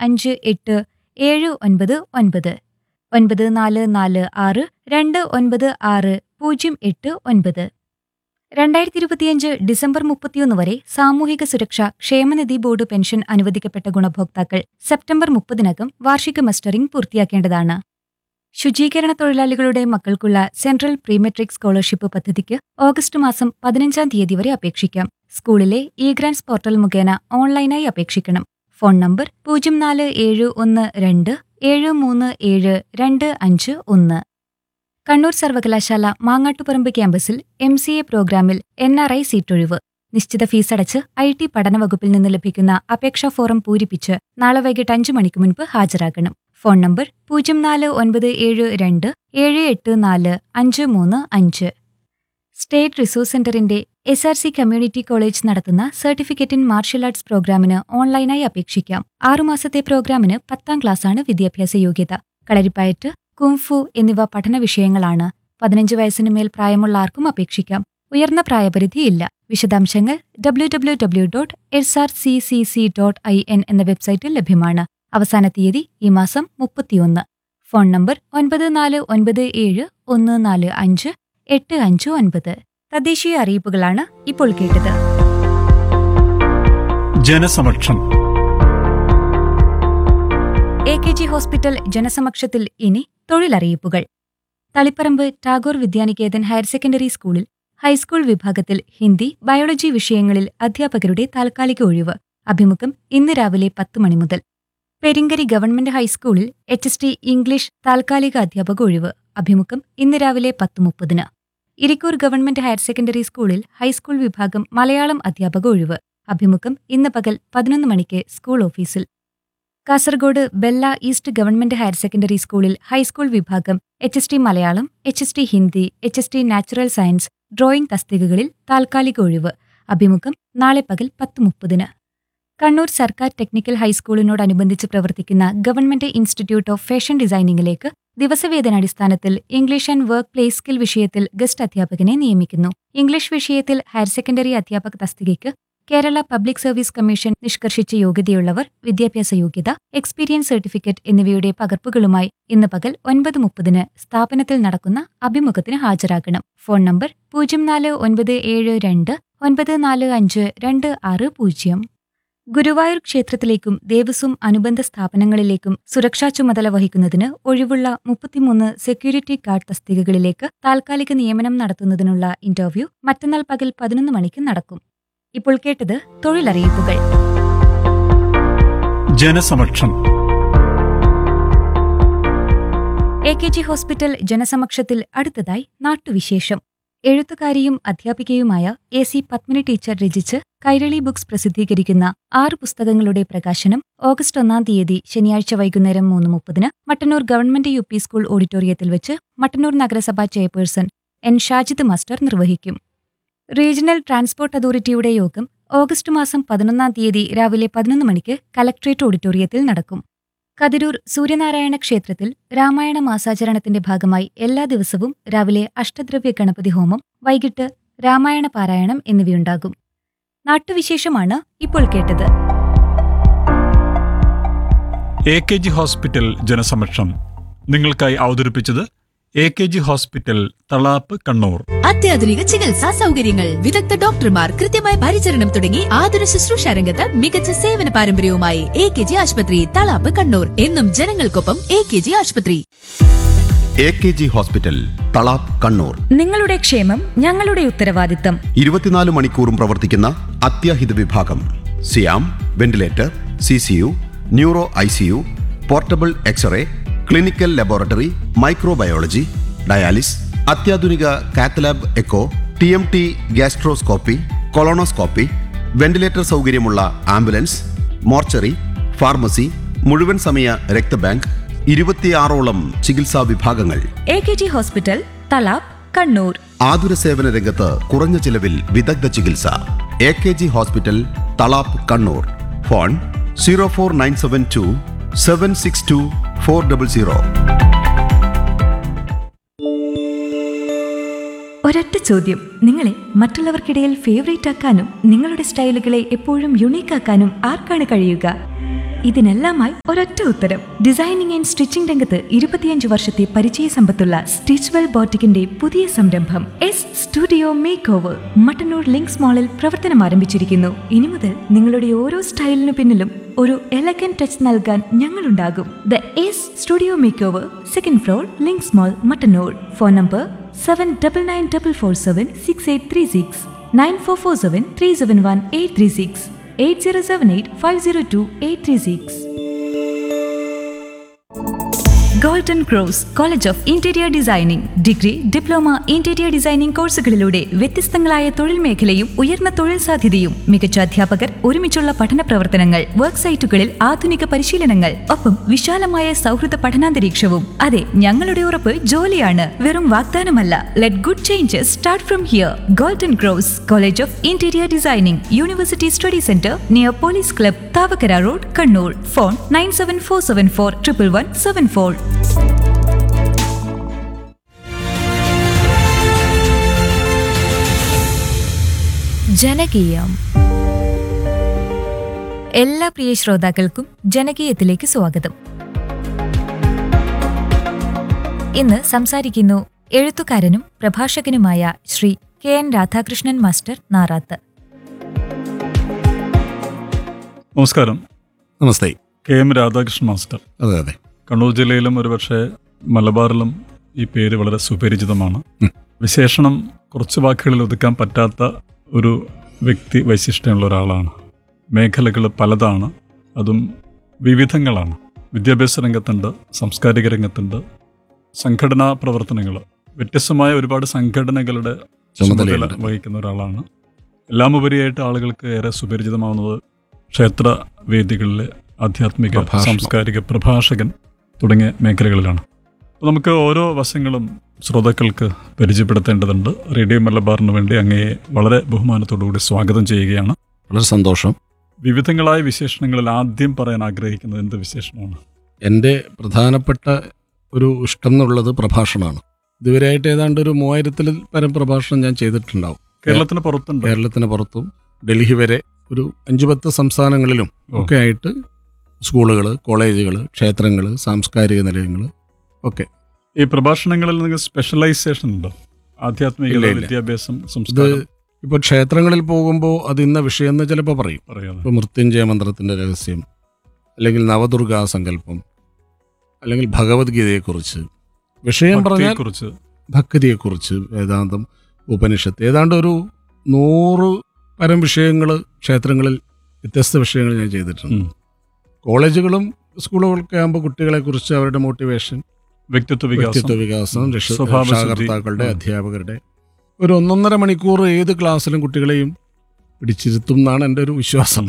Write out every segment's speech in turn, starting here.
അഞ്ച് എട്ട് ഏഴ് ഒൻപത് ഒൻപത് ഒൻപത് നാല് നാല് ആറ് രണ്ട് ഒൻപത് ആറ് പൂജ്യം എട്ട് ഒൻപത് രണ്ടായിരത്തി ഇരുപത്തിയഞ്ച് ഡിസംബർ മുപ്പത്തിയൊന്ന് വരെ സാമൂഹിക സുരക്ഷ ക്ഷേമനിധി ബോർഡ് പെൻഷൻ അനുവദിക്കപ്പെട്ട ഗുണഭോക്താക്കൾ സെപ്റ്റംബർ മുപ്പതിനകം വാർഷിക മസ്റ്ററിംഗ് പൂർത്തിയാക്കേണ്ടതാണ് ശുചീകരണ തൊഴിലാളികളുടെ മക്കൾക്കുള്ള സെൻട്രൽ പ്രീമെട്രിക് സ്കോളർഷിപ്പ് പദ്ധതിക്ക് ഓഗസ്റ്റ് മാസം പതിനഞ്ചാം തീയതി വരെ അപേക്ഷിക്കാം സ്കൂളിലെ ഇ ഗ്രാൻസ് പോർട്ടൽ മുഖേന ഓൺലൈനായി അപേക്ഷിക്കണം ഫോൺ നമ്പർ പൂജ്യം നാല് ഏഴ് ഒന്ന് രണ്ട് ഏഴ് മൂന്ന് ഏഴ് രണ്ട് അഞ്ച് ഒന്ന് കണ്ണൂർ സർവകലാശാല മാങ്ങാട്ടുപറമ്പ് ക്യാമ്പസിൽ എം സി എ പ്രോഗ്രാമിൽ എൻ ആർ ഐ സീറ്റൊഴിവ് നിശ്ചിത ഫീസടച്ച് ഐ ടി പഠന വകുപ്പിൽ നിന്ന് ലഭിക്കുന്ന അപേക്ഷാ ഫോറം പൂരിപ്പിച്ച് നാളെ വൈകിട്ട് അഞ്ചു മണിക്ക് മുൻപ് ഹാജരാകണം ഫോൺ നമ്പർ പൂജ്യം നാല് ഒൻപത് ഏഴ് രണ്ട് ഏഴ് എട്ട് നാല് അഞ്ച് മൂന്ന് അഞ്ച് സ്റ്റേറ്റ് റിസോഴ്സ് സെന്ററിന്റെ S R C community college നടത്തുന്ന സർട്ടിഫിക്കറ്റ് ഇൻ മാർഷ്യൽ ആർട്സ് പ്രോഗ്രാമിന് ഓൺലൈനായി അപേക്ഷിക്കാം ആറുമാസത്തെ പ്രോഗ്രാമിന് പത്താം ക്ലാസ്സാണ് വിദ്യാഭ്യാസ യോഗ്യത കളരിപ്പയറ്റ് കുംഫു എന്നിവ പഠന വിഷയങ്ങളാണ് പതിനഞ്ച് വയസ്സിന് മേൽ പ്രായമുള്ള ആർക്കും അപേക്ഷിക്കാം ഉയർന്ന പ്രായപരിധിയില്ല വിശദാംശങ്ങൾ W W W dot S R C C C dot I N എന്ന വെബ്സൈറ്റിൽ ലഭ്യമാണ് അവസാന തീയതി ഈ മാസം മുപ്പത്തിയൊന്ന് ഫോൺ നമ്പർ ഒൻപത് നാല് ഒൻപത് ഏഴ് ഒന്ന് നാല് അഞ്ച് എട്ട് അഞ്ച് ഒൻപത് തദ്ദേശീയ അറിയിപ്പുകളാണ് ഇപ്പോൾ കേട്ടത് ജനസമക്ഷം എ കെ ജി ഹോസ്പിറ്റൽ ജനസമക്ഷത്തിൽ ഇനി തൊഴിലറിയിപ്പുകൾ തളിപ്പറമ്പ് ടാഗോർ വിദ്യാനികേതൻ ഹയർ സെക്കൻഡറി സ്കൂളിൽ ഹൈസ്കൂൾ വിഭാഗത്തിൽ ഹിന്ദി ബയോളജി വിഷയങ്ങളിൽ അധ്യാപകരുടെ താൽക്കാലിക ഒഴിവ് അഭിമുഖം ഇന്ന് രാവിലെ പത്ത് മണി മുതൽ പെരിങ്കരി ഗവൺമെന്റ് ഹൈസ്കൂളിൽ എച്ച് എസ് ടി ഇംഗ്ലീഷ് താൽക്കാലിക അധ്യാപക ഒഴിവ് അഭിമുഖം ഇന്ന് രാവിലെ പത്ത് മുപ്പതിന് ഇരിക്കൂർ ഗവൺമെന്റ് ഹയർ സെക്കൻഡറി സ്കൂളിൽ ഹൈസ്കൂൾ വിഭാഗം മലയാളം അധ്യാപക ഒഴിവ് അഭിമുഖം ഇന്ന് പകൽ പതിനൊന്ന് മണിക്ക് സ്കൂൾ ഓഫീസിൽ Kasaragod Bella east government higher secondary സ്കൂളിൽ ഹൈസ്കൂൾ വിഭാഗം H S T Malayalam H S T Hindi H S T natural science drawing തസ്തികകളിൽ താൽക്കാലിക ഒഴിവ് അഭിമുഖം നാളെ പകൽ പത്ത് മുപ്പതിന് കണ്ണൂർ സർക്കാർ ടെക്നിക്കൽ ഹൈസ്കൂളിനോടനുബന്ധിച്ച് പ്രവർത്തിക്കുന്ന ഗവൺമെന്റ് ഇൻസ്റ്റിറ്റ്യൂട്ട് ഓഫ് ഫാഷൻ ഡിസൈനിംഗിലേക്ക് ദിവസവേതനാടിസ്ഥാനത്തിൽ English and workplace skill വിഷയത്തിൽ ഗസ്റ്റ് അധ്യാപകനെ നിയമിക്കുന്നു ഇംഗ്ലീഷ് വിഷയത്തിൽ ഹയർ സെക്കൻഡറി അധ്യാപക തസ്തികയ്ക്ക് കേരള പബ്ലിക് സർവീസ് കമ്മീഷൻ നിഷ്കർഷിച്ച യോഗ്യതയുള്ളവർ വിദ്യാഭ്യാസ യോഗ്യത എക്സ്പീരിയൻസ് സർട്ടിഫിക്കറ്റ് എന്നിവയുടെ പകർപ്പുകളുമായി ഇന്ന് പകൽ ഒൻപത് മുപ്പതിന് സ്ഥാപനത്തിൽ നടക്കുന്ന അഭിമുഖത്തിന് ഹാജരാകണം ഫോൺ നമ്പർ പൂജ്യം നാല് ഒൻപത് ഏഴ് രണ്ട് ഒൻപത് നാല് അഞ്ച് രണ്ട് ആറ് പൂജ്യം ഗുരുവായൂർ ക്ഷേത്രത്തിലേക്കും ദേവസ്വം അനുബന്ധ സ്ഥാപനങ്ങളിലേക്കും സുരക്ഷാ ചുമതല വഹിക്കുന്നതിന് ഒഴിവുള്ള മുപ്പത്തിമൂന്ന് സെക്യൂരിറ്റി ഗാർഡ് തസ്തികകളിലേക്ക് താൽക്കാലിക നിയമനം നടത്തുന്നതിനുള്ള ഇന്റർവ്യൂ മറ്റന്നാൾ പകൽ പതിനൊന്ന് മണിക്ക് നടക്കും ഇപ്പോൾ കേട്ടത് തൊഴിലറിയിപ്പുകൾ ജനസമക്ഷം എ കെ ജി ഹോസ്പിറ്റൽ ജനസമക്ഷത്തിൽ അടുത്തതായി നാട്ടുവിശേഷം എഴുത്തുകാരിയും അധ്യാപികയുമായ എ സി പത്മിനി ടീച്ചർ രചിച്ച് കൈരളി ബുക്സ് പ്രസിദ്ധീകരിക്കുന്ന ആറ് പുസ്തകങ്ങളുടെ പ്രകാശനം ഓഗസ്റ്റ് ഒന്നാം തീയതി ശനിയാഴ്ച വൈകുന്നേരം മൂന്ന് മുപ്പതിന് Mattannur government U P school ഓഡിറ്റോറിയത്തിൽ വെച്ച് മട്ടന്നൂർ നഗരസഭാ ചെയർപേഴ്സൺ എൻ ഷാജിദ് മാസ്റ്റർ നിർവഹിക്കും റീജിയണൽ ട്രാൻസ്പോർട്ട് അതോറിറ്റിയുടെ യോഗം ഓഗസ്റ്റ് മാസം പതിനൊന്നാം തീയതി രാവിലെ പതിനൊന്ന് മണിക്ക് കലക്ട്രേറ്റ് ഓഡിറ്റോറിയത്തിൽ നടക്കും കതിരൂർ സൂര്യനാരായണ ക്ഷേത്രത്തിൽ രാമായണ മാസാചരണത്തിന്റെ ഭാഗമായി എല്ലാ ദിവസവും രാവിലെ അഷ്ടദ്രവ്യ ഗണപതി ഹോമം വൈകിട്ട് രാമായണ പാരായണം എന്നിവയുണ്ടാകും നാട്ടുവിശേഷമാണ് ഇപ്പോൾ കേട്ടത് എ കെ ജി ഹോസ്പിറ്റൽ ജനസമക്ഷം നിങ്ങൾക്കായി അവതരിപ്പിച്ചത് A K G hospital Thalap Kannur അത്യാധുനിക ചികിത്സാ സൗകര്യങ്ങൾ വിദഗ്ധ ഡോക്ടർമാർ കൃത്യമായ പരിചരണം തുടങ്ങി ആതുര ശുശ്രൂഷ രംഗത്ത് മികച്ച സേവന പാരമ്പര്യവുമായി എ കെ ജി ആശുപത്രി തളാപ്പ് കണ്ണൂർ എന്നും ജനങ്ങൾക്കൊപ്പം എ കെ ജി ആശുപത്രി A K G hospital Thalap Kannur നിങ്ങളുടെ ക്ഷേമം ഞങ്ങളുടെ ഉത്തരവാദിത്തം ഇരുപത്തിനാല് മണിക്കൂറും പ്രവർത്തിക്കുന്ന അത്യാഹിത വിഭാഗം സിയാം ventilator C C U neuro I C U portable x-ray clinical laboratory microbiology dialysis അത്യാധുനിക cath lab echo T M T gastroscopy colonoscopy ventilator സൗകര്യമുള്ള ആംബുലൻസ് മോർച്ചറി ഫാർമസി മുഴുവൻ സമയ രക്തബാങ്ക് ഇരുപത്തിയാറോളം ചികിത്സാ വിഭാഗങ്ങൾ A K G hospital Thalap Kannur ആതുര സേവന രംഗത്ത് കുറഞ്ഞ ചിലവിൽ വിദഗ്ധ ചികിത്സ A K G hospital Thalap Kannur phone zero four nine seven two seven six two four double zero ഒരൊറ്റ ചോദ്യം നിങ്ങളെ മറ്റുള്ളവർക്കിടയിൽ ഫേവറേറ്റ് ആക്കാനും നിങ്ങളുടെ സ്റ്റൈലുകളെ എപ്പോഴും യുണീക്ക് ആക്കാനും ആർക്കാണ് കഴിയുക ഇതിനെല്ലാമായി ഒരൊറ്റ ഉത്തരം ഡിസൈനിങ് ആൻഡ് സ്റ്റിച്ചിംഗ് രംഗത്ത് ഇരുപത്തിയഞ്ച് വർഷത്തെ പരിചയ സമ്പത്തുള്ള സ്റ്റിച്ച്വെൽ ബോട്ടിക്കിന്റെ പുതിയ സംരംഭം S studio makeover Mattannur Links മാളിൽ പ്രവർത്തനം ആരംഭിച്ചിരിക്കുന്നു ഇനി മുതൽ നിങ്ങളുടെ ഓരോ സ്റ്റൈലിനു പിന്നിലും ഒരു എലഗൻ ടച്ച് നൽകാൻ ഞങ്ങളുണ്ടാകും the S studio makeover second floor Links mall Mattannur phone number seven double nine double four seven six eight three six nine four four seven three seven one eight three six eight zero seven eight five zero two eight three six golden cross college of interior designing degree diploma interior designing കോഴ്സുകളിലൂടെ വ്യത്യസ്തങ്ങളായ തൊഴിൽ മേഖലയും ഉയർന്ന തൊഴിൽ സാധ്യതയും മികച്ച അധ്യാപകർ ഒരുമിച്ചുള്ള പഠന പ്രവർത്തനങ്ങൾ വർക്ക് സൈറ്റുകളിൽ ആധുനിക പരിശീലനങ്ങൾ ഒപ്പം വിശാലമായ സൗഹൃദ പഠനാന്തരീക്ഷവും അതെ ഞങ്ങളുടെ ഉറപ്പ് ജോലിയാണ് വെറും വാഗ്ദാനമല്ല let good changes start from here golden cross college of interior designing university study centre near police club Thavakkara road Kannur phone nine seven four seven four triple one seven four ജനകീയം എല്ലാ പ്രിയ ശ്രോതാക്കൾക്കും ജനകീയത്തിലേക്ക് സ്വാഗതം ഇന്ന് സംസാരിക്കുന്നു എഴുത്തുകാരനും പ്രഭാഷകനുമായ Shri K N Radhakrishnan master Narath നമസ്കാരം നമസ്തേ കെ എം രാധാകൃഷ്ണൻ മാസ്റ്റർ അതെ അതെ കണ്ണൂർ ജില്ലയിലും ഒരുപക്ഷെ മലബാറിലും ഈ പേര് വളരെ സുപരിചിതമാണ് ഉം. വിശേഷണം കുറച്ച് വാക്കുകളിൽ ഒതുക്കാൻ പറ്റാത്ത ഒരു വ്യക്തി വൈശിഷ്ട്യമുള്ള ഒരാളാണ് മേഖലകൾ പലതാണ് അതും വിവിധങ്ങളാണ് വിദ്യാഭ്യാസ രംഗത്തുണ്ട് സാംസ്കാരിക രംഗത്തുണ്ട് സംഘടനാ പ്രവർത്തനങ്ങൾ വ്യത്യസ്തമായ ഒരുപാട് സംഘടനകളുടെ ചുമതല ചുമതലയുണ്ട് വഹിക്കുന്ന ഒരാളാണ് എല്ലാം ഉപരിയായിട്ട് ആളുകൾക്ക് ഏറെ സുപരിചിതമാവുന്നത് ക്ഷേത്ര വേദികളിലെ ആധ്യാത്മിക പ്രഭാഷണം. സാംസ്കാരിക പ്രഭാഷകൻ തുടങ്ങിയ മേഖലകളിലാണ് അപ്പോൾ നമുക്ക് ഓരോ വശങ്ങളും ശ്രോതാക്കൾക്ക് പരിചയപ്പെടുത്തേണ്ടതുണ്ട് റേഡിയോ മലബാറിന് വേണ്ടി അങ്ങയെ വളരെ ബഹുമാനത്തോടുകൂടി സ്വാഗതം ചെയ്യുകയാണ് വളരെ സന്തോഷം വിവിധങ്ങളായ വിശേഷണങ്ങളിൽ ആദ്യം പറയാൻ ആഗ്രഹിക്കുന്നത് എന്ത് വിശേഷണമാണ് എൻ്റെ പ്രധാനപ്പെട്ട ഒരു ഇഷ്ടം എന്നുള്ളത് പ്രഭാഷണമാണ് ഇതുവരെയായിട്ട് ഏതാണ്ട് ഒരു മൂവായിരത്തിൽ പരം പ്രഭാഷണം ഞാൻ ചെയ്തിട്ടുണ്ടാവും കേരളത്തിന് പുറത്തുണ്ട് കേരളത്തിന് പുറത്തും ഡൽഹി വരെ ഒരു അഞ്ചു പത്ത് സംസ്ഥാനങ്ങളിലും ഓ. ഒക്കെ ആയിട്ട് സ്കൂളുകൾ കോളേജുകൾ ക്ഷേത്രങ്ങൾ സാംസ്കാരിക നിലയങ്ങൾ ഒക്കെ ഈ പ്രഭാഷണങ്ങളിൽ നിങ്ങൾ സ്പെഷ്യലൈസേഷൻ ഉണ്ടോ ആധ്യാത്മിക ഇല്ല, ഇല്ല. വിദ്യാഭ്യാസം ഇത് സംസ്കാരം ഇപ്പോൾ ക്ഷേത്രങ്ങളിൽ പോകുമ്പോൾ അത് ഇന്ന വിഷയം എന്ന് ചിലപ്പോൾ പറയും പറയാതെ ഇപ്പോൾ മൃത്യുഞ്ജയ മന്ത്രത്തിൻ്റെ രഹസ്യം അല്ലെങ്കിൽ നവദുർഗാ സങ്കല്പം അല്ലെങ്കിൽ ഭഗവത്ഗീതയെക്കുറിച്ച് വിഷയം പറഞ്ഞാൽ കുറിച്ച് ഭക്തിയെക്കുറിച്ച് വേദാന്തം ഉപനിഷത്ത് ഏതാണ്ട് ഒരു നൂറ് പരം വിഷയങ്ങൾ ക്ഷേത്രങ്ങളിൽ വ്യത്യസ്ത വിഷയങ്ങൾ ഞാൻ ചെയ്തിട്ടുണ്ട് ഉം. കോളേജുകളും സ്കൂളുകളൊക്കെ ആകുമ്പോൾ കുട്ടികളെക്കുറിച്ച് അവരുടെ മോട്ടിവേഷൻ വ്യക്തിത്വ വികാസം വ്യക്തിത്വ വികാസം രക്ഷ- സ്വഭാവശുദ്ധി. രക്ഷാകർത്താക്കളുടെ ഉം. അധ്യാപകരുടെ ഒരു ഒന്നൊന്നര മണിക്കൂർ ഏത് ക്ലാസ്സിലും കുട്ടികളെയും പിടിച്ചിരുത്തും എന്നാണ് എൻ്റെ ഒരു വിശ്വാസം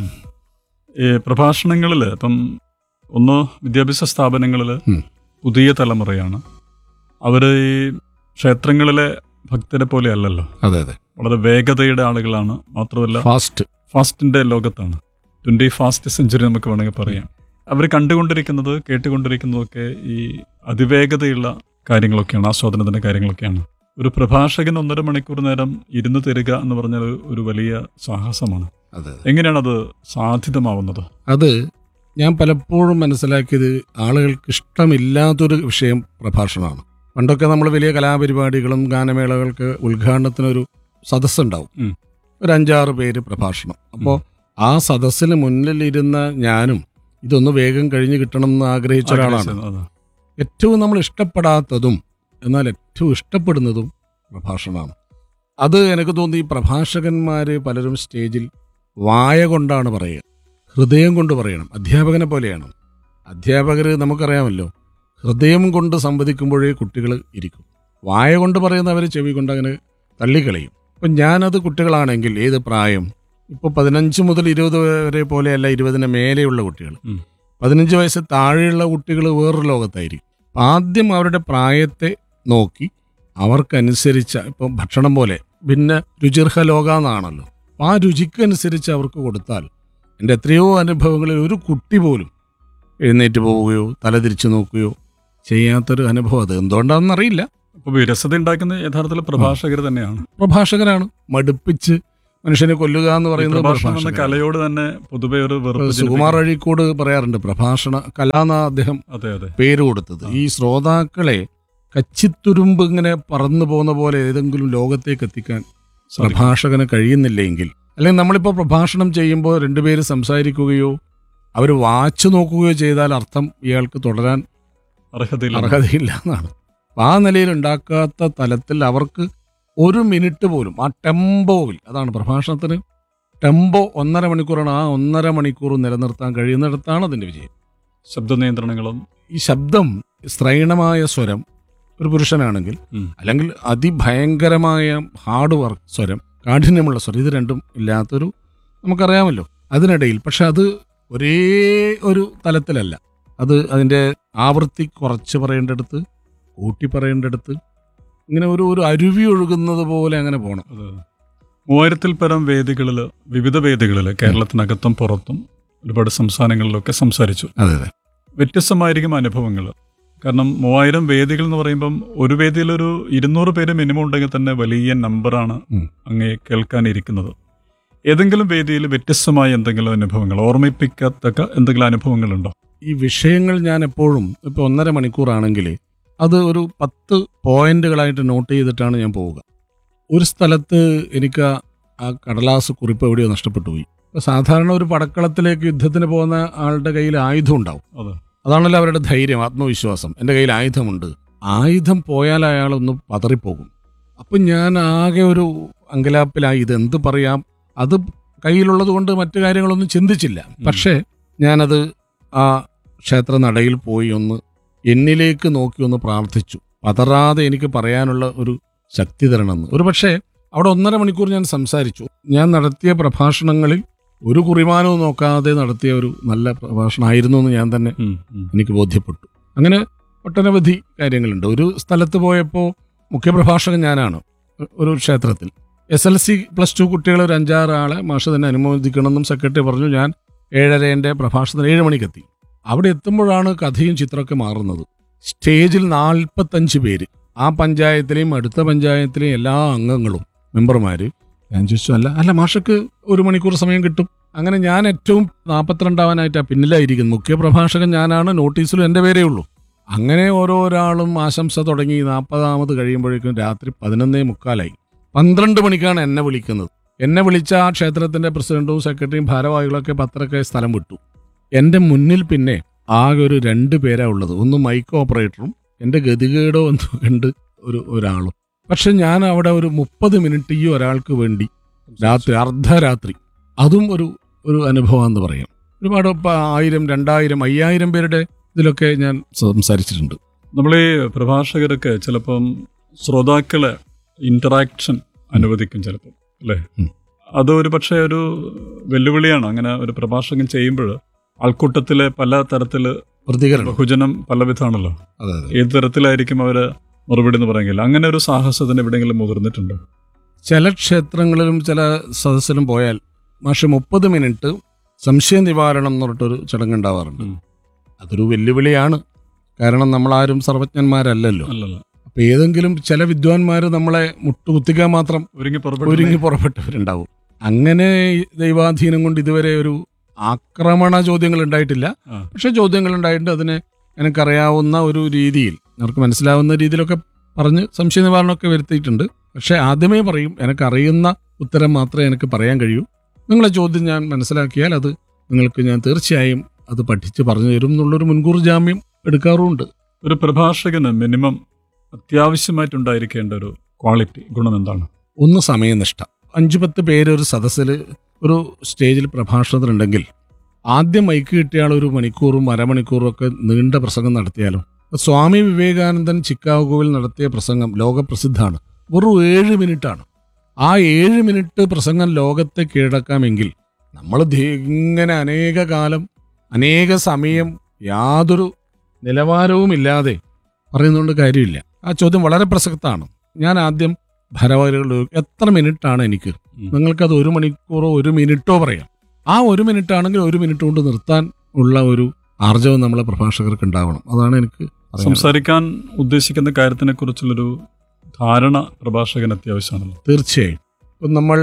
ഈ പ്രഭാഷണങ്ങളിൽ ഇപ്പം ഒന്ന് വിദ്യാഭ്യാസ സ്ഥാപനങ്ങളിൽ ഉം. പുതിയ തലമുറയാണ് അവർ ഈ ക്ഷേത്രങ്ങളിലെ ഭക്തരെ പോലെ അല്ലല്ലോ അതെ അതെ വളരെ വേഗതയുടെ ആളുകളാണ് മാത്രമല്ല ഫാസ്റ്റ് ഫാസ്റ്റിന്റെ ലോകത്താണ് ട്വന്റി ഫാസ്റ്റ് സെഞ്ചുറി നമുക്ക് വേണമെങ്കിൽ പറയാം അവർ കണ്ടുകൊണ്ടിരിക്കുന്നത് കേട്ടുകൊണ്ടിരിക്കുന്നതൊക്കെ ഈ അതിവേഗതയുള്ള കാര്യങ്ങളൊക്കെയാണ് ആസ്വാദനത്തിന്റെ കാര്യങ്ങളൊക്കെയാണ് ഒരു പ്രഭാഷകൻ ഒന്നര മണിക്കൂർ നേരം ഇരുന്ന് തരിക എന്ന് പറഞ്ഞാൽ ഒരു- ഒരു വലിയ സാഹസമാണ് അതെ അതെ എങ്ങനെയാണ് അത് സാധ്യതമാവുന്നത് അത് ഞാൻ പലപ്പോഴും മനസ്സിലാക്കിയത് ആളുകൾക്ക് ഇഷ്ടമില്ലാത്തൊരു വിഷയം പ്രഭാഷണമാണ് പണ്ടൊക്കെ നമ്മൾ വലിയ കലാപരിപാടികളും ഗാനമേളകൾക്ക് ഉദ്ഘാടനത്തിനൊരു സദസ്സുണ്ടാവും ഉം. ഒരു അഞ്ചാറ് പേര് പ്രഭാഷണം അപ്പോൾ ആ സദസ്സിന് മുന്നിലിരുന്ന ഞാനും ഇതൊന്ന് വേഗം കഴിഞ്ഞ് കിട്ടണം എന്ന് ആഗ്രഹിച്ച ഒരാളാണ് അതെ. ഏറ്റവും നമ്മൾ ഇഷ്ടപ്പെടാത്തതും എന്നാൽ ഏറ്റവും ഇഷ്ടപ്പെടുന്നതും പ്രഭാഷണമാണ് അത് എനിക്ക് തോന്നി ഈ പ്രഭാഷകന്മാർ പലരും സ്റ്റേജിൽ വായ കൊണ്ടാണ് പറയുക ഹൃദയം കൊണ്ട് പറയണം അധ്യാപകനെ പോലെയാണ് അധ്യാപകർ നമുക്കറിയാമല്ലോ ഹൃദയം കൊണ്ട് സംവദിക്കുമ്പോഴേ കുട്ടികൾ ഇരിക്കും വായ കൊണ്ട് പറയുന്നവർ ചെവി കൊണ്ട് അങ്ങനെ തള്ളിക്കളയും അപ്പം ഞാനത് കുട്ടികളാണെങ്കിൽ ഏത് പ്രായം ഇപ്പോൾ പതിനഞ്ച് മുതൽ ഇരുപത് വരെ പോലെയല്ല ഇരുപതിന് മേലെയുള്ള കുട്ടികൾ ഉം. പതിനഞ്ച് വയസ്സ് താഴെയുള്ള കുട്ടികൾ വേറൊരു ലോകത്തായിരിക്കും ആദ്യം അവരുടെ പ്രായത്തെ നോക്കി അവർക്കനുസരിച്ച ഇപ്പം ഭക്ഷണം പോലെ ഭിന്ന രുചിർഹ ലോക എന്നാണല്ലോ ആ രുചിക്കനുസരിച്ച് അവർക്ക് കൊടുത്താൽ എൻ്റെ എത്രയോ അനുഭവങ്ങളിൽ ഒരു കുട്ടി പോലും എഴുന്നേറ്റ് പോവുകയോ തലതിരിച്ചു നോക്കുകയോ ചെയ്യാത്തൊരു അനുഭവം അത് എന്തുകൊണ്ടാണെന്നറിയില്ല അപ്പൊ വിരസത ഉണ്ടാക്കുന്ന യഥാർത്ഥത്തിൽ പ്രഭാഷകർ തന്നെയാണ് പ്രഭാഷകരാണ് മടുപ്പിച്ച് മനുഷ്യനെ കൊല്ലുക എന്ന് ഈ പറയുന്നത് പ്രഭാഷണം എന്ന പ്രഭാഷകനാണ്. കലയോട് തന്നെ പൊതുവെ ഒരു വെറുപ്പ് സുകുമാർ ജനിപ്പിക്കുന്നു. അഴീക്കോട് പറയാറുണ്ട് പ്രഭാഷണ കലാന്ന അദ്ദേഹം അതെ അതെ പേര് കൊടുത്തത് ഈ ശ്രോതാക്കളെ കച്ചിത്തുരുമ്പ് ഇങ്ങനെ പറന്നു പോകുന്ന പോലെ ഏതെങ്കിലും ലോകത്തേക്ക് എത്തിക്കാൻ സാധിക്കും. പ്രഭാഷകന് കഴിയുന്നില്ലെങ്കിൽ അല്ലെങ്കിൽ നമ്മളിപ്പോൾ പ്രഭാഷണം ചെയ്യുമ്പോൾ രണ്ടുപേര് സംസാരിക്കുകയോ അവർ വാച്ച് നോക്കുകയോ ചെയ്താൽ അർത്ഥം ഇയാൾക്ക് തുടരാൻ അർഹതയില്ല അർഹതയില്ല എന്നാണ് അപ്പൊ ആ നിലയിൽ ഉണ്ടാക്കാത്ത തലത്തിൽ അവർക്ക് ഒരു മിനിറ്റ് പോലും ആ ടെമ്പോയിൽ അതാണ് പ്രഭാഷണത്തിന് ടെമ്പോ ഒന്നര മണിക്കൂറാണ് ആ ഒന്നര മണിക്കൂർ നിലനിർത്താൻ കഴിയുന്നിടത്താണ് അതിന്റെ വിജയം ശബ്ദ നിയന്ത്രണങ്ങളും ഈ ശബ്ദം സ്ത്രൈണമായ സ്വരം ഒരു പുരുഷനാണെങ്കിൽ ഉം. അല്ലെങ്കിൽ അതിഭയങ്കരമായ ഹാർഡ് വർക്ക് സ്വരം കാഠിന്യമുള്ള സ്വരം ഇത് രണ്ടും ഇല്ലാത്തൊരു നമുക്കറിയാമല്ലോ അതിനിടയിൽ പക്ഷെ അത് ഒരേ ഒരു തലത്തിലല്ല അത് അതിൻ്റെ ആവൃത്തി കുറച്ച് പറയേണ്ടടുത്ത് കൂട്ടി പറയേണ്ടടുത്ത് ഇങ്ങനെ ഒരു ഒരു അരുവി ഒഴുകുന്നത് പോലെ അങ്ങനെ പോകണം അത് മൂവായിരത്തിൽ പരം വേദികളിൽ വിവിധ വേദികളിൽ കേരളത്തിനകത്തും പുറത്തും ഒരുപാട് സംസ്ഥാനങ്ങളിലൊക്കെ സംസാരിച്ചു അതെ അതെ വ്യത്യസ്തമായിരിക്കും അനുഭവങ്ങൾ കാരണം മൂവായിരം വേദികൾ എന്ന് പറയുമ്പം ഒരു വേദിയിൽ ഒരു ഇരുന്നൂറ് പേര് മിനിമം ഉണ്ടെങ്കിൽ തന്നെ വലിയ നമ്പറാണ് ഉം. അങ്ങേ കേൾക്കാനിരിക്കുന്നത് ഏതെങ്കിലും വേദിയിൽ വ്യത്യസ്തമായ എന്തെങ്കിലും അനുഭവങ്ങൾ ഓർമ്മിപ്പിക്കത്തക്ക എന്തെങ്കിലും അനുഭവങ്ങളുണ്ടോ ഈ വിഷയങ്ങൾ ഞാൻ എപ്പോഴും ഇപ്പോൾ ഒന്നര മണിക്കൂറാണെങ്കിൽ അത് ഒരു പത്ത് പോയിന്റുകളായിട്ട് നോട്ട് ചെയ്തിട്ടാണ് ഞാൻ പോവുക ഒരു സ്ഥലത്ത് എനിക്ക് ആ- ആ കടലാസ് കുറിപ്പ് എവിടെയോ നഷ്ടപ്പെട്ടു പോയി ഇപ്പൊ സാധാരണ ഒരു പടക്കളത്തിലേക്ക് യുദ്ധത്തിന് പോകുന്ന ആളുടെ കയ്യിൽ ആയുധം ഉണ്ടാവും അതെ അതാണല്ലോ അവരുടെ ധൈര്യം ആത്മവിശ്വാസം എൻ്റെ കയ്യിൽ ആയുധമുണ്ട് ആയുധം പോയാൽ അയാളൊന്ന് പതറിപ്പോകും അപ്പം ഞാൻ ആകെ ഒരു അങ്കലാപ്പിലായി ഇത് എന്ത് പറയാം അത് കയ്യിലുള്ളത് കൊണ്ട് മറ്റു കാര്യങ്ങളൊന്നും ചിന്തിച്ചില്ല പക്ഷേ ഞാനത് ആ ക്ഷേത്ര നടയിൽ പോയി ഒന്ന് എന്നിലേക്ക് നോക്കി ഒന്ന് പ്രാർത്ഥിച്ചു പതറാതെ എനിക്ക് പറയാനുള്ള ഒരു ശക്തി തരണമെന്ന് ഒരു പക്ഷേ അവിടെ ഒന്നര മണിക്കൂർ ഞാൻ സംസാരിച്ചു ഞാൻ നടത്തിയ പ്രഭാഷണങ്ങളിൽ ഒരു കുറിമാനവും നോക്കാതെ നടത്തിയ ഒരു നല്ല പ്രഭാഷണമായിരുന്നു എന്ന് ഞാൻ തന്നെ ഉം, ഉം. എനിക്ക് ബോധ്യപ്പെട്ടു അങ്ങനെ ഒട്ടനവധി കാര്യങ്ങളുണ്ട് ഒരു സ്ഥലത്ത് പോയപ്പോൾ മുഖ്യപ്രഭാഷകൻ ഞാനാണ് ഒരു ക്ഷേത്രത്തിൽ S L C plus two കുട്ടികൾ ഒരു അഞ്ചാറ് ആളെ മാഷ് തന്നെ അനുമോദിക്കണമെന്നും സെക്രട്ടറി പറഞ്ഞു ഞാൻ ഏഴരേൻ്റെ പ്രഭാഷണത്തിന് ഏഴ് മണിക്കെത്തി അവിടെ എത്തുമ്പോഴാണ് കഥയും ചിത്രമൊക്കെ മാറുന്നത് സ്റ്റേജിൽ നാൽപ്പത്തഞ്ച് പേര് ആ പഞ്ചായത്തിലെയും അടുത്ത പഞ്ചായത്തിലെയും എല്ലാ അംഗങ്ങളും മെമ്പർമാര് ഞാൻ ചോദിച്ചു അല്ല അല്ല മാഷക്ക് ഒരു മണിക്കൂർ സമയം കിട്ടും അങ്ങനെ ഞാൻ ഏറ്റവും നാൽപ്പത്തിരണ്ടാവാനായിട്ടാണ് പിന്നിലായിരിക്കുന്നത് മുഖ്യപ്രഭാഷകൻ ഞാനാണ് നോട്ടീസിലും എൻ്റെ പേരേ ഉള്ളൂ അങ്ങനെ ഓരോരാളും ആശംസ തുടങ്ങി നാൽപ്പതാമത് കഴിയുമ്പോഴേക്കും രാത്രി പതിനൊന്നേ മുക്കാലായി പന്ത്രണ്ട് മണിക്കാണ് എന്നെ വിളിക്കുന്നത് എന്നെ വിളിച്ച ആ ക്ഷേത്രത്തിന്റെ പ്രസിഡന്റും സെക്രട്ടറിയും ഭാരവാഹികളൊക്കെ പത്രക്കെ സ്ഥലം വിട്ടു എൻ്റെ മുന്നിൽ പിന്നെ ആകെ ഒരു രണ്ട് പേരാ ഉള്ളത് ഒന്ന് മൈക്ക് ഓപ്പറേറ്ററും എൻ്റെ ഗതികേടോ എന്ന് കണ്ട് ഒരു ഒരാളും പക്ഷെ ഞാൻ അവിടെ ഒരു മുപ്പത് മിനിറ്റ് ഈ ഒരാൾക്ക് വേണ്ടി രാത്രി അർദ്ധരാത്രി അതും ഒരു ഒരു അനുഭവം എന്ന് പറയാം ഒരുപാട് ഇപ്പം ആയിരം രണ്ടായിരം അയ്യായിരം പേരുടെ ഇതിലൊക്കെ ഞാൻ സംസാരിച്ചിട്ടുണ്ട് നമ്മൾ ഈ പ്രഭാഷകരൊക്കെ ചിലപ്പം ശ്രോതാക്കളെ ഇന്ററാക്ഷൻ അനുവദിക്കും ചിലപ്പോൾ അല്ലേ ഉം. അത് ഒരു പക്ഷേ ഒരു വെല്ലുവിളിയാണ് അങ്ങനെ ഒരു പ്രഭാഷകൻ ചെയ്യുമ്പോൾ ആൾക്കൂട്ടത്തിലെ പല തരത്തില് പ്രതികരണം ബഹുജനം പലവിധാണല്ലോ അതെ അതെ ഏത് തരത്തിലായിരിക്കും അവര് മറുപടി എന്ന് പറയുന്നില്ല അങ്ങനെ ഒരു സാഹസത്തിന് എവിടെയെങ്കിലും മുതിർന്നിട്ടുണ്ടോ ചില ക്ഷേത്രങ്ങളിലും ചില സദസ്സിലും പോയാൽ മാഷ് മുപ്പത് മിനിറ്റ് സംശയ നിവാരണം എന്ന് പറഞ്ഞിട്ടൊരു ചടങ്ങുണ്ടാവാറുണ്ട് ഉം. അതൊരു വെല്ലുവിളിയാണ് കാരണം നമ്മളാരും സർവജ്ഞന്മാരല്ലല്ലോ അല്ലല്ല അപ്പൊ ഏതെങ്കിലും ചില വിദ്വാൻമാർ നമ്മളെ മുട്ടുകുത്തിക്കാൻ മാത്രം ഒരുങ്ങി ഒരുങ്ങി പുറപ്പെട്ടു പുറപ്പെട്ടവരുണ്ടാവും അങ്ങനെ ഈ ദൈവാധീനം കൊണ്ട് ഇതുവരെ ഒരു ആക്രമണ ചോദ്യങ്ങൾ ഉണ്ടായിട്ടില്ല ആ. പക്ഷെ ചോദ്യങ്ങൾ ഉണ്ടായിട്ടുണ്ട് അതിനെ എനിക്കറിയാവുന്ന ഒരു രീതിയിൽ അവർക്ക് മനസ്സിലാവുന്ന രീതിയിലൊക്കെ പറഞ്ഞ് സംശയ നിവാരണമൊക്കെ വരുത്തിയിട്ടുണ്ട് പക്ഷെ ആദ്യമേ പറയും എനിക്കറിയുന്ന ഉത്തരം മാത്രമേ എനിക്ക് പറയാൻ കഴിയൂ നിങ്ങളെ ചോദ്യം ഞാൻ മനസ്സിലാക്കിയാൽ അത് നിങ്ങൾക്ക് ഞാൻ തീർച്ചയായും അത് പഠിച്ച് പറഞ്ഞു തരും എന്നുള്ളൊരു മുൻകൂർ ജാമ്യം എടുക്കാറുമുണ്ട് ഒരു പ്രഭാഷകന് മിനിമം അത്യാവശ്യമായിട്ടുണ്ടായിരിക്കേണ്ട ഒരു ക്വാളിറ്റി ഗുണം എന്താണ് ഒന്ന് സമയനിഷ്ഠ അഞ്ചു പത്ത് പേര് ഒരു സദസ്സിൽ ഒരു സ്റ്റേജിൽ പ്രഭാഷണത്തിനുണ്ടെങ്കിൽ ആദ്യം മൈക്ക് കിട്ടിയ ആൾ ഒരു മണിക്കൂറും അരമണിക്കൂറും ഒക്കെ നീണ്ട പ്രസംഗം നടത്തിയാലോ സ്വാമി വിവേകാനന്ദൻ ചിക്കാഗോവിൽ നടത്തിയ പ്രസംഗം ലോകപ്രസിദ്ധാണ് വെറും ഏഴ് മിനിറ്റാണ് ആ ഏഴ് മിനിറ്റ് പ്രസംഗം ലോകത്തെ കീഴടക്കാമെങ്കിൽ നമ്മൾ ഇങ്ങനെ അനേക കാലം അനേക സമയം യാതൊരു നിലവാരവുമില്ലാതെ പറയുന്നതുകൊണ്ട് കാര്യമില്ല ആ ചോദ്യം വളരെ പ്രസക്തമാണ് ഞാൻ ആദ്യം ഭാരവാഹികളോട് എത്ര മിനിറ്റാണ് എനിക്ക് ഉം. നിങ്ങൾക്കത് ഒരു മണിക്കൂറോ ഒരു മിനിറ്റോ പറയാം ആ ഒരു മിനിറ്റ് ആണെങ്കിൽ ഒരു മിനിറ്റ് കൊണ്ട് നിർത്താൻ ഉള്ള ഒരു ആർജവം നമ്മളെ പ്രഭാഷകർക്ക് ഉണ്ടാവണം അതാണ് എനിക്ക് പറയാനുള്ളത്. സംസാരിക്കാൻ ഉദ്ദേശിക്കുന്ന കാര്യത്തിനെ കുറിച്ചുള്ളൊരു ധാരണ പ്രഭാഷകന് അത്യാവശ്യമാണല്ലോ തീർച്ചയായും ഇപ്പം നമ്മൾ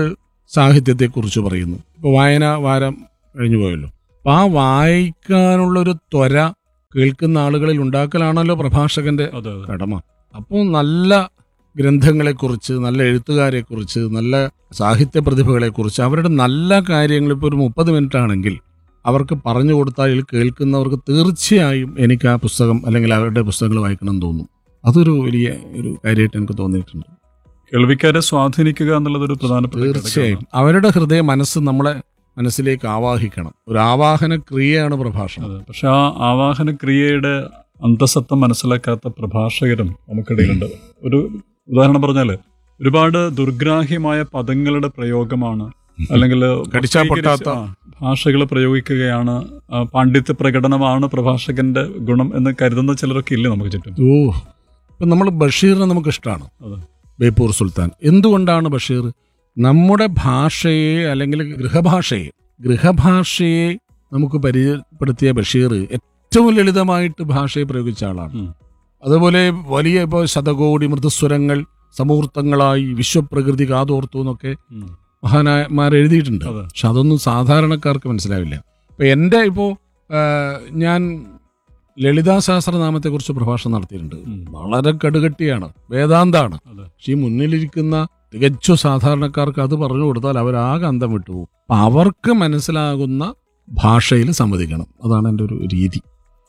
സാഹിത്യത്തെക്കുറിച്ച് പറയുന്നു ഇപ്പോൾ വായന വാരം കഴിഞ്ഞു പോയല്ലോ അപ്പം ആ വായിക്കാനുള്ളൊരു ത്വര കേൾക്കുന്ന ആളുകളിൽ ഉണ്ടാക്കലാണല്ലോ പ്രഭാഷകന്റെ അതെ അതെ കടമ അപ്പോൾ നല്ല ഗ്രന്ഥങ്ങളെക്കുറിച്ച് നല്ല എഴുത്തുകാരെക്കുറിച്ച് നല്ല സാഹിത്യ പ്രതിഭകളെക്കുറിച്ച് അവരുടെ നല്ല കാര്യങ്ങൾ ഇപ്പോൾ ഒരു മുപ്പത് മിനിറ്റ് ആണെങ്കിൽ അവർക്ക് പറഞ്ഞു കൊടുത്താൽ കേൾക്കുന്നവർക്ക് തീർച്ചയായും എനിക്ക് ആ പുസ്തകം അല്ലെങ്കിൽ അവരുടെ പുസ്തകങ്ങൾ വായിക്കണം എന്ന് തോന്നും അതൊരു വലിയ ഒരു കാര്യമായിട്ട് എനിക്ക് തോന്നിയിട്ടുണ്ട് കേൾവിക്കാരെ സ്വാധീനിക്കുക എന്നുള്ളത് ഒരു പ്രധാനപ്പെട്ട തീർച്ചയായും ഘടകമാണ്. അവരുടെ ഹൃദയ മനസ്സ് നമ്മളെ മനസ്സിലേക്ക് ആവാഹിക്കണം ഒരു ആവാഹന ക്രിയയാണ് പ്രഭാഷണം അതെ പക്ഷെ ആ ആവാഹന ക്രിയയുടെ അന്തസത്ത മനസ്സിലാക്കാത്ത പ്രഭാഷകരും നമുക്കിടയിലുണ്ട് ഒരു ഉദാഹരണം പറഞ്ഞാല് ഒരുപാട് ദുർഗ്രാഹ്യമായ പദങ്ങളുടെ പ്രയോഗമാണ് അല്ലെങ്കിൽ കടിച്ചാ പൊട്ടാത്ത. ഭാഷകൾ പ്രയോഗിക്കുകയാണ് ആ, പാണ്ഡിത്യ പ്രകടനമാണ് പ്രഭാഷകന്റെ ഗുണം എന്ന് കരുതുന്ന ചിലരൊക്കെ ഇല്ലേ നമുക്ക് ചുറ്റും ഓ ഇപ്പം നമ്മൾ ബഷീറിനെ നമുക്ക് ഇഷ്ടമാണ് അതെ ബേപ്പൂർ സുൽത്താൻ എന്തുകൊണ്ടാണ് ബഷീർ നമ്മുടെ ഭാഷയെ അല്ലെങ്കിൽ ഗൃഹഭാഷയെ ഗൃഹഭാഷയെ നമുക്ക് പരിചയപ്പെടുത്തിയ ബഷീർ ഏറ്റവും ലളിതമായിട്ട് ഭാഷയെ പ്രയോഗിച്ച ആളാണ് ഉം. അതുപോലെ വലിയ ഇപ്പോൾ ശതകോടി മൃദുസ്വരങ്ങൾ സമൂർത്തങ്ങളായി വിശ്വപ്രകൃതി കാതോർത്തു എന്നൊക്കെ ഉം. മഹാനായന്മാർ എഴുതിയിട്ടുണ്ട് അതെ. പക്ഷെ അതൊന്നും സാധാരണക്കാർക്ക് മനസ്സിലാവില്ല അപ്പൊ എൻ്റെ ഇപ്പോൾ ഞാൻ ലളിതാ സഹസ്രനാമത്തെക്കുറിച്ച് പ്രഭാഷണം നടത്തിയിട്ടുണ്ട് ഉം. വളരെ കടുകട്ടിയാണ് വേദാന്താണ് അതെ പക്ഷെ ഈ മുന്നിലിരിക്കുന്ന തികച്ചു സാധാരണക്കാർക്ക് അത് പറഞ്ഞു കൊടുത്താൽ അവരാകെ അന്തം വിട്ടുപോകും അപ്പൊ അവർക്ക് മനസ്സിലാകുന്ന ഭാഷയിൽ സമ്മതിക്കണം അതാണ് എൻ്റെ ഒരു രീതി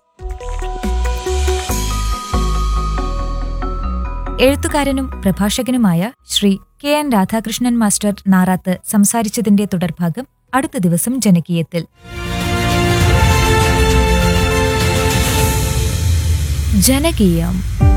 എഴുത്തുകാരനും പ്രഭാഷകനുമായ Shri K N Radhakrishnan master Narath സംസാരിച്ചതിന്റെ തുടർഭാഗം അടുത്ത ദിവസം ജനകീയത്തിൽ ജനകീയം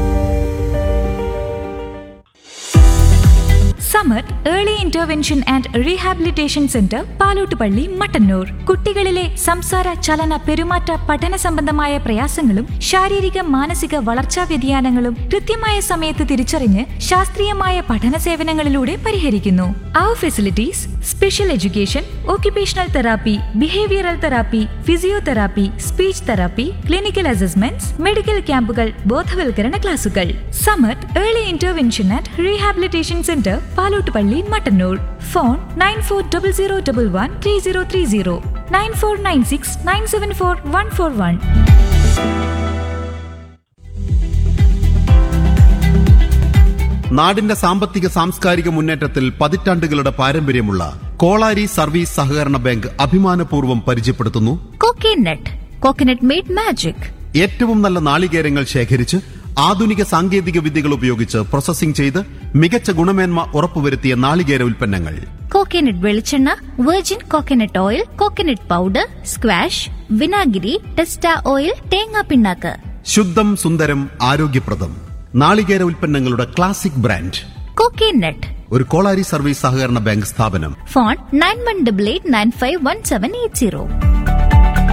Samar early intervention and rehabilitation centre Palottupalli Mattannur കുട്ടികളിലെ സംസാര ചലന പെരുമാറ്റ പഠന സംബന്ധമായ പ്രയാസങ്ങളും ശാരീരിക മാനസിക വളർച്ചാ വ്യതിയാനങ്ങളും കൃത്യമായ സമയത്ത് തിരിച്ചറിഞ്ഞ് ശാസ്ത്രീയമായ പഠന സേവനങ്ങളിലൂടെ പരിഹരിക്കുന്നു അവർ facilities special education occupational therapy behavioural therapy physiotherapy speech therapy clinical assessments medical ക്യാമ്പുകൾ ബോധവൽക്കരണ ക്ലാസുകൾ Samar early intervention and rehabilitation centre Palottupalli Mattannur phone nine four double zero double one three zero three zero nine four nine six nine seven four one four one നാടിന്റെ സാമ്പത്തിക സാംസ്കാരിക മുന്നേറ്റത്തിൽ പതിറ്റാണ്ടുകളുടെ പാരമ്പര്യമുള്ള Kolari service സഹകരണ ബാങ്ക് അഭിമാനപൂർവ്വം പരിചയപ്പെടുത്തുന്നു കോക്കേനട്ട് കോക്കനട്ട് മെയ്ഡ് മാജിക് ഏറ്റവും നല്ല നാളികേരങ്ങൾ ശേഖരിച്ച് ആധുനിക സാങ്കേതിക വിദ്യകൾ ഉപയോഗിച്ച് പ്രോസസ്സിംഗ് ചെയ്ത് മികച്ച ഗുണമേന്മ ഉറപ്പുവരുത്തിയ നാളികേര ഉൽപ്പന്നങ്ങൾ കോക്കനട്ട് വെളിച്ചെണ്ണ virgin coconut oil coconut powder squash വിനാഗിരി ടെസ്റ്റ ഓയിൽ തേങ്ങാ പിണ്ണാക്ക് ശുദ്ധം സുന്ദരം ആരോഗ്യപ്രദം നാളികേര ഉൽപ്പന്നങ്ങളുടെ ക്ലാസിക് ബ്രാൻഡ് കോക്കനട്ട് ഒരു കോളാരി സർവീസ് സഹകരണ ബാങ്ക് സ്ഥാപനം phone nine one double eight nine five one seven eight zero